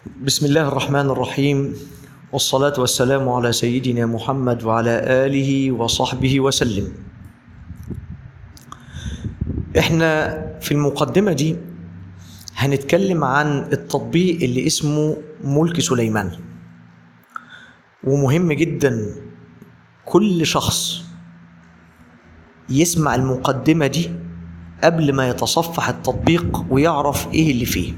بسم الله الرحمن الرحيم والصلاة والسلام على سيدنا محمد وعلى آله وصحبه وسلم احنا في المقدمة دي هنتكلم عن التطبيق اللي اسمه ملك سليمان ومهم جدا كل شخص يسمع المقدمة دي قبل ما يتصفح التطبيق ويعرف ايه اللي فيه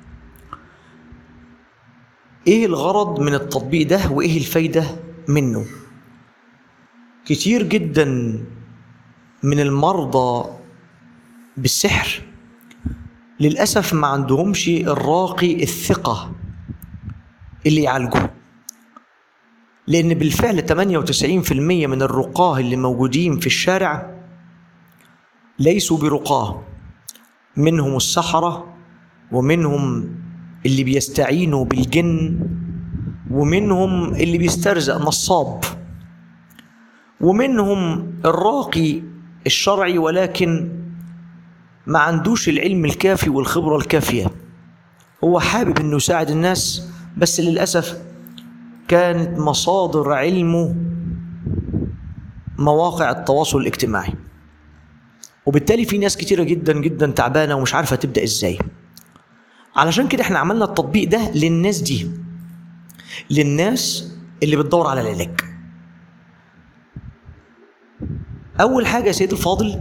ايه الغرض من التطبيق ده وايه الفايدة منه كتير جدا من المرضى بالسحر للأسف ما عندهمش الراقي الثقة اللي يعالجه لأن بالفعل 98% من الرقاه اللي موجودين في الشارع ليسوا برقاه منهم السحرة ومنهم اللي بيستعينوا بالجن ومنهم اللي بيسترزق نصاب ومنهم الراقي الشرعي ولكن ما عندوش العلم الكافي والخبرة الكافية هو حابب انه يساعد الناس بس للأسف كانت مصادر علمه مواقع التواصل الاجتماعي وبالتالي في ناس كتيرة جدا جدا تعبانة ومش عارفة تبدأ ازاي علشان كده احنا عملنا التطبيق ده للناس دي للناس اللي بتدور على العلاج اول حاجه يا سيدي الفاضل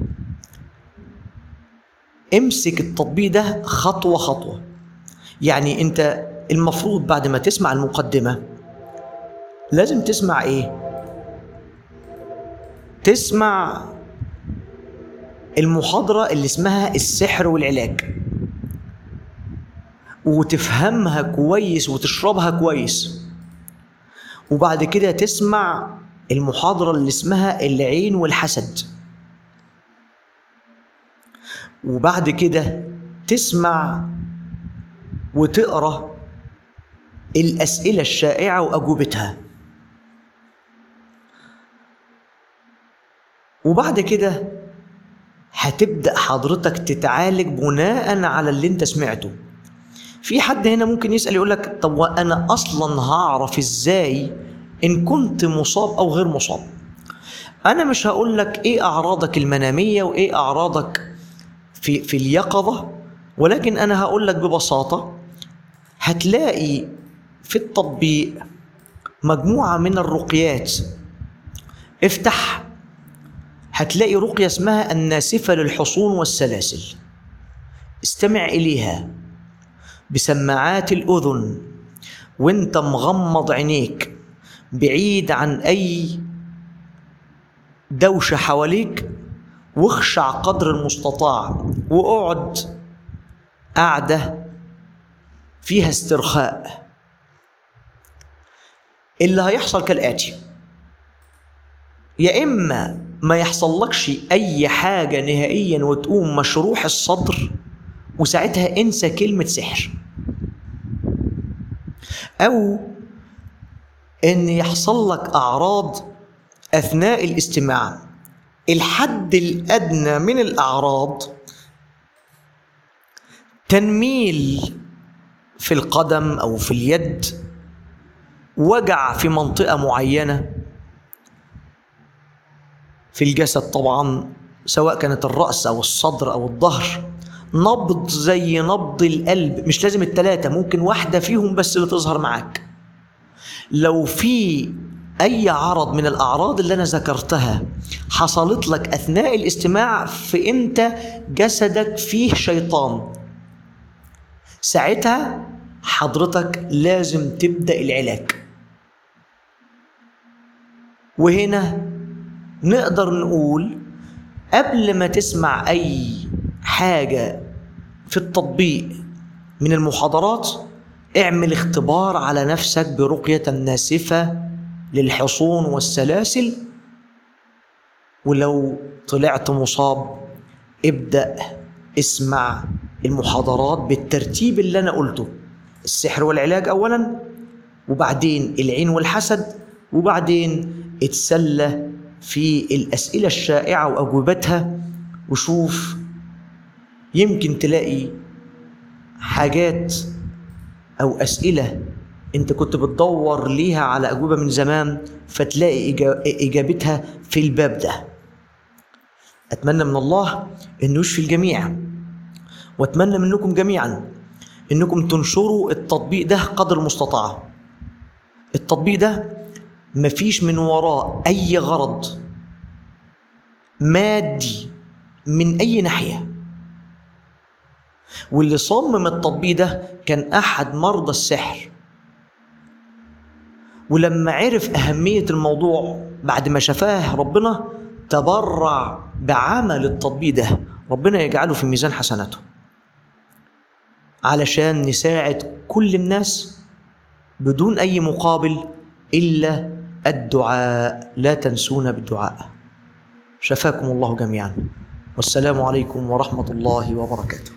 امسك التطبيق ده خطوه خطوه يعني انت المفروض بعد ما تسمع المقدمه لازم تسمع ايه تسمع المحاضره اللي اسمها السحر والعلاج وتفهمها كويس وتشربها كويس وبعد كده تسمع المحاضرة اللي اسمها العين والحسد وبعد كده تسمع وتقرا الأسئلة الشائعة وأجوبتها وبعد كده هتبدأ حضرتك تتعالج بناء على اللي انت سمعته في حد هنا ممكن يسأل يقول لك طب وأنا أصلا هعرف إزاي إن كنت مصاب أو غير مصاب أنا مش هقول لك إيه أعراضك المنامية وإيه أعراضك في في اليقظة ولكن أنا هقول لك ببساطة هتلاقي في التطبيق مجموعة من الرقيات افتح هتلاقي رقية اسمها الناسفة للحصون والسلاسل استمع إليها بسماعات الأذن وانت مغمض عينيك بعيد عن أي دوشة حواليك واخشع قدر المستطاع واقعد قعدة فيها استرخاء اللي هيحصل كالآتي يا إما ما يحصلكش أي حاجة نهائيا وتقوم مشروح الصدر وساعتها انسى كلمة سحر أو إن يحصل لك أعراض أثناء الاستماع الحد الأدنى من الأعراض تنميل في القدم أو في اليد وجع في منطقة معينة في الجسد طبعا سواء كانت الرأس أو الصدر أو الظهر نبض زي نبض القلب مش لازم التلاتة ممكن واحدة فيهم بس اللي تظهر معاك لو في أي عرض من الأعراض اللي أنا ذكرتها حصلت لك أثناء الاستماع فأنت جسدك فيه شيطان ساعتها حضرتك لازم تبدأ العلاج وهنا نقدر نقول قبل ما تسمع أي حاجة في التطبيق من المحاضرات اعمل اختبار على نفسك برقية ناسفة للحصون والسلاسل ولو طلعت مصاب ابدأ اسمع المحاضرات بالترتيب اللي أنا قلته السحر والعلاج أولا وبعدين العين والحسد وبعدين اتسلى في الأسئلة الشائعة وأجوبتها وشوف يمكن تلاقي حاجات أو أسئلة أنت كنت بتدور ليها على أجوبة من زمان فتلاقي إجا- إجابتها في الباب ده أتمنى من الله أنه يشفي الجميع وأتمنى منكم جميعا أنكم تنشروا التطبيق ده قدر المستطاع التطبيق ده مفيش من وراه أي غرض مادي من أي ناحية واللي صمم التطبيق ده كان أحد مرضى السحر ولما عرف أهمية الموضوع بعد ما شفاه ربنا تبرع بعمل التطبيق ده ربنا يجعله في ميزان حسناته علشان نساعد كل الناس بدون أي مقابل إلا الدعاء لا تنسونا بالدعاء شفاكم الله جميعا والسلام عليكم ورحمة الله وبركاته